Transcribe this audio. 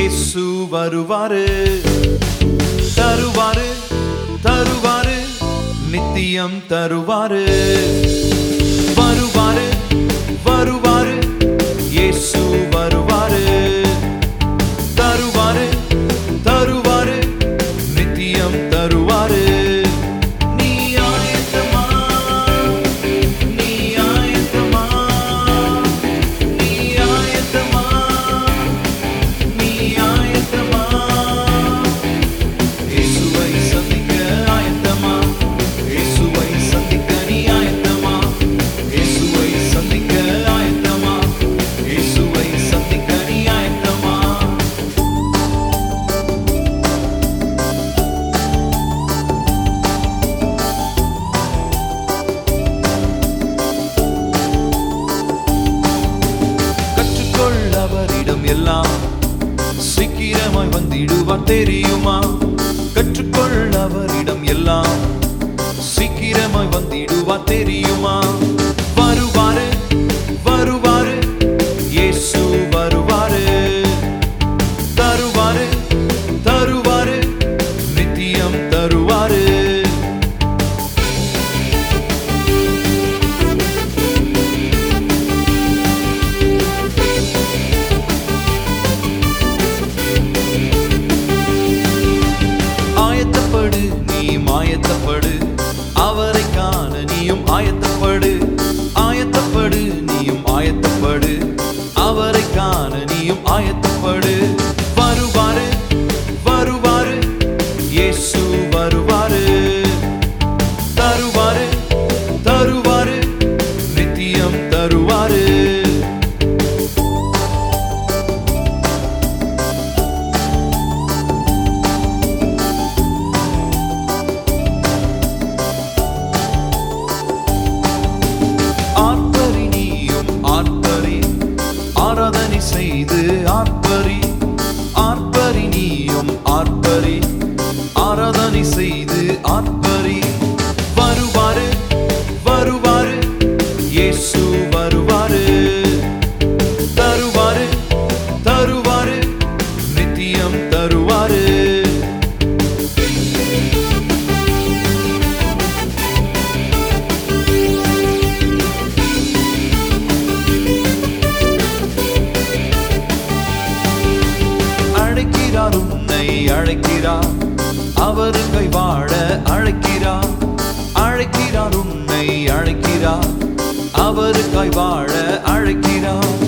இயேசு வருவாரு தருவாரு தருவாரு நித்தியம் தருவாரு வருவாரு வருவாரு இயேசு வருவாரு தருவாரு தருவாரு நித்தியம் தருவாரு நீ ஆயத்தமா நீ ஆயத்தமா நீ ஆயத்தமா நீ ஆயத்தமா இயேசுவை சந்திக்க ஆயத்தமா இயேசுவை சந்திக்க நீ ஆயத்தமா இயேசுவை சந்திக்க ஆயத்தமா இயேசுவை சந்திக்க நீ ஆயத்தமா கற்றுக்கொள் அவரிடம் எல்லாம் சீக்கிரமாய் வந்திடுவார் தெரியுமா கற்றுக்கொள் அவரிடம் எல்லாம் சீக்கிரமாய் வந்திடுவார் தெரியுமா வருவாரு வருவாரு இயேசு வருவாரு தருவாரு தருவாரு நித்தியம் தருவாரு ஆயத்தப்படு நீயும் ஆயத்தப்படு அவரை காண நீயும் ஆயத்தப்படு ஆயத்தப்படு நீயும் ஆயத்தப்படு அவரை காண நீயும் ஆயத்தப்படு வருவாரு வருவாரு இயேசு வருவாரு தருவாரு தருவாரு நித்தியம் தருவாரு ஆர்ப்பரி நீயும் ஆர்ப்பரி ஆராதனை செய்து ஆர்ப்பரி ஆர்ப்பரி நீயும் ஆர்ப்பரி ஆராதனை செய்து ஆர்ப்பரி வருவாரு வருவாரு இயேசு வருவாரு தருவாரு தருவாரு நித்தியம் தருவாரு அழைக்கிறார் உன்னை அழைக்கிறார் அவருக்கை வாழ அழைக்கிறார் அழைக்கிறார் உன்னை அழைக்கிறார் அவருக்காய் வாழ அழைக்கிறார்